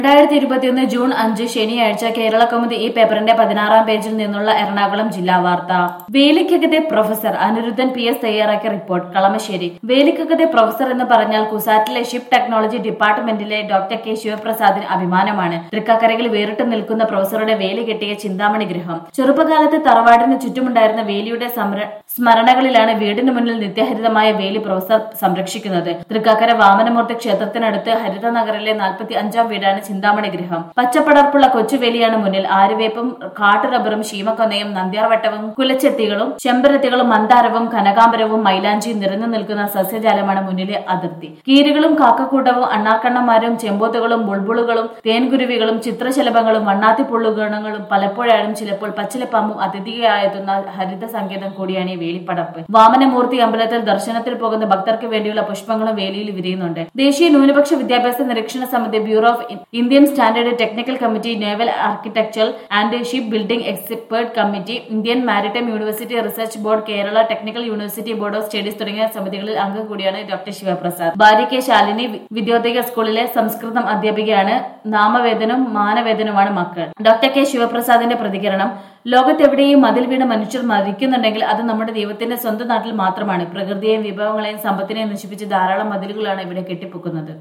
രണ്ടായിരത്തി ഇരുപത്തിയൊന്ന് ജൂൺ അഞ്ച് ശനിയാഴ്ച കേരള കൗമുദി ഈ പേപ്പറിന്റെ പതിനാറാം പേജിൽ നിന്നുള്ള എറണാകുളം ജില്ലാ വാർത്ത വേലിക്കകത്തെ പ്രൊഫസർ അനിരുദ്ധൻ പി എസ് തയ്യാറാക്കിയ റിപ്പോർട്ട് കളമശ്ശേരി വേലിക്കകത്തെ പ്രൊഫസർ എന്ന് പറഞ്ഞാൽ കുസാറ്റിലെ ഷിപ്പ് ടെക്നോളജി ഡിപ്പാർട്ട്മെന്റിലെ ഡോക്ടർ കെ ശിവപ്രസാദിന് അഭിമാനമാണ് തൃക്കാക്കരയിൽ വേറിട്ട് നിൽക്കുന്ന പ്രൊഫസറുടെ വേലി കെട്ടിയ ചിന്താമണി ഗൃഹം ചെറുപ്പകാലത്ത് തറവാടിന് ചുറ്റുമുണ്ടായിരുന്ന വേലിയുടെ സമര- സ്മരണകളിലാണ് വീടിന് മുന്നിൽ നിത്യഹരിതമായ വേലി പ്രൊഫസർ സംരക്ഷിക്കുന്നത് തൃക്കാക്കര വാമനമൂർത്തി ക്ഷേത്രത്തിനടുത്ത് ഹരിതനഗറിലെ നാൽപ്പത്തി അഞ്ചാം വീടാണ് ചിന്താമണി ഗൃഹം പച്ചപ്പടർപ്പുള്ള കൊച്ചുവേലിയാണ് മുന്നിൽ ആര്യവേപ്പും കാട്ടുറബ്ബറും ശീമക്കൊന്നയും നന്ദ്യാർവട്ടവും കുലച്ചെത്തികളും ചെമ്പരത്തികളും മന്ദാരവും കനകാംബരവും മൈലാഞ്ചിയും നിറഞ്ഞു നിൽക്കുന്ന സസ്യജാലമാണ് മുന്നിലെ അതിർത്തി കീരികളും കാക്കക്കൂട്ടവും അണ്ണാർക്കണ്ണന്മാരും ചെമ്പോത്തുകളും ബുൾബുളുകളും തേൻകുരുവികളും ചിത്രശലഭങ്ങളും വണ്ണാത്തിപ്പുള്ളുഗണങ്ങളും പലപ്പോഴായും ചിലപ്പോൾ പച്ചിലപ്പാമ്പും അതിഥിയായെത്തുന്ന ഹരിത സങ്കേതം കൂടിയാണ് ഈ വേലിപ്പടർപ്പ് വാമനമൂർത്തി അമ്പലത്തിൽ ദർശനത്തിൽ പോകുന്ന ഭക്തർക്ക് വേണ്ടിയുള്ള പുഷ്പങ്ങളും വേലിയിൽ വിരിയുന്നുണ്ട് ദേശീയ ന്യൂനപക്ഷ വിദ്യാഭ്യാസ നിരീക്ഷണ സമിതി bureau of Indian standard technical committee naval architecture and ship building expert committee Indian maritime university research board Kerala technical university board of studies തുടങ്ങിയ സമിതികളിൽ അംഗം കൂടിയാണ് ഡോക്ടർ ശിവപ്രസാദ് ഭാര്യ കെ ശാലിനി വി- വിദ്യോദയ സ്കൂളിലെ സംസ്കൃതം അധ്യാപികയാണ് നാമവേദനും മാനവേദനുമാണ് മക്കൾ ഡോക്ടർ കെ ശിവപ്രസാദിന്റെ പ്രതികരണം ലോകത്തെവിടെയും മതിൽ വീണ് മനുഷ്യർ മരിക്കുന്നുണ്ടെങ്കിൽ അത് നമ്മുടെ ദൈവത്തിന്റെ സ്വന്തം നാട്ടിൽ മാത്രമാണ് പ്രകൃതിയെയും വിഭവങ്ങളെയും സമ്പത്തിനെയും നശിപ്പിച്ച് ധാരാളം മതിലുകളാണ് ഇവിടെ കെട്ടിപ്പൊക്കുന്നത്